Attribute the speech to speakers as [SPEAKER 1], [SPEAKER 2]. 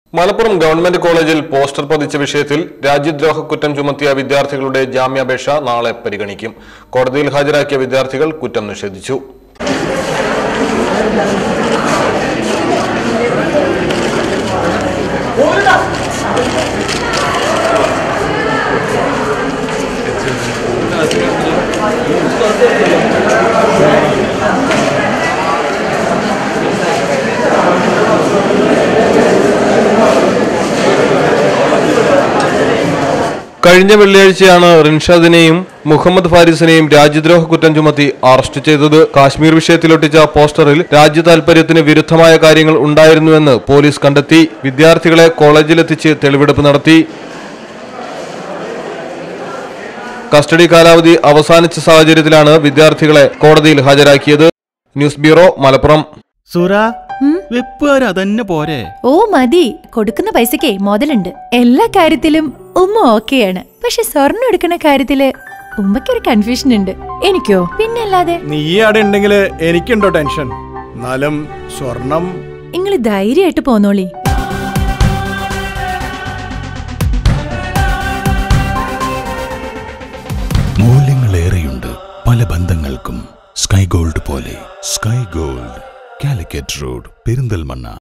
[SPEAKER 1] Malappuram government കോളേജിൽ poster പതിച്ച വിഷയത്തിൽ രാജ്യദ്രോഹ കുറ്റം ചുമത്തിയ വിദ്യാർത്ഥികളുടെ ജാമ്യാപേക്ഷ നാളെ പരിഗണിക്കും കോടതിയിൽ ഹാജരാക്കിയ വിദ്യാർത്ഥികൾ കുറ്റം നിഷേധിച്ചു കഴിഞ്ഞ വെള്ളിയാഴ്ചയാണ് റിൻഷാദിനെയും മുഹമ്മദ് ഫാരിസിനെയും രാജ്യദ്രോഹ കുറ്റം ചുമത്തി അറസ്റ്റ് ചെയ്തത് കാശ്മീർ വിഷയത്തിലൊട്ടിച്ച പോസ്റ്ററിൽ രാജ്യ താൽപര്യത്തിന് വിരുദ്ധമായ കാര്യങ്ങൾ ഉണ്ടായിരുന്നുവെന്ന് പോലീസ് കണ്ടെത്തി വിദ്യാർത്ഥികളെ കോളേജിലെത്തിച്ച് തെളിവെടുപ്പ് നടത്തി കസ്റ്റഡി കാലാവധി അവസാനിച്ച സാഹചര്യത്തിലാണ് വിദ്യാർത്ഥികളെ കോടതിയിൽ ഹാജരാക്കിയത് ന്യൂസ് ബ്യൂറോ മലപ്പുറം
[SPEAKER 2] സുര
[SPEAKER 3] ഉം?
[SPEAKER 2] വെപ്പുകാർ അതന്നെ പോരെ
[SPEAKER 3] ഓ മതി കൊടുക്കുന്ന പൈസക്കേ മുതലുണ്ട് എല്ലാ കാര്യത്തിലും ഉമ്മ ഓക്കെയാണ് പക്ഷെ സ്വർണ്ണം എടുക്കുന്ന കാര്യത്തില് ഉമ്മയ്ക്കൊരു കൺഫ്യൂഷൻ ഉണ്ട് എനിക്കോ പിന്നല്ലാതെ
[SPEAKER 4] നീ അവിടെ ഉണ്ടെങ്കിൽ എനിക്കുണ്ടോ ടെൻഷൻ എന്നാലും സ്വർണം
[SPEAKER 3] നിങ്ങൾ ധൈര്യമായിട്ട് പോന്നോളി
[SPEAKER 5] മൂല്യങ്ങളേറെയുണ്ട് പല ബന്ധങ്ങൾക്കും സ്കൈ ഗോൾഡ് പോലെ Sky Gold Calicut road Perinthalmanna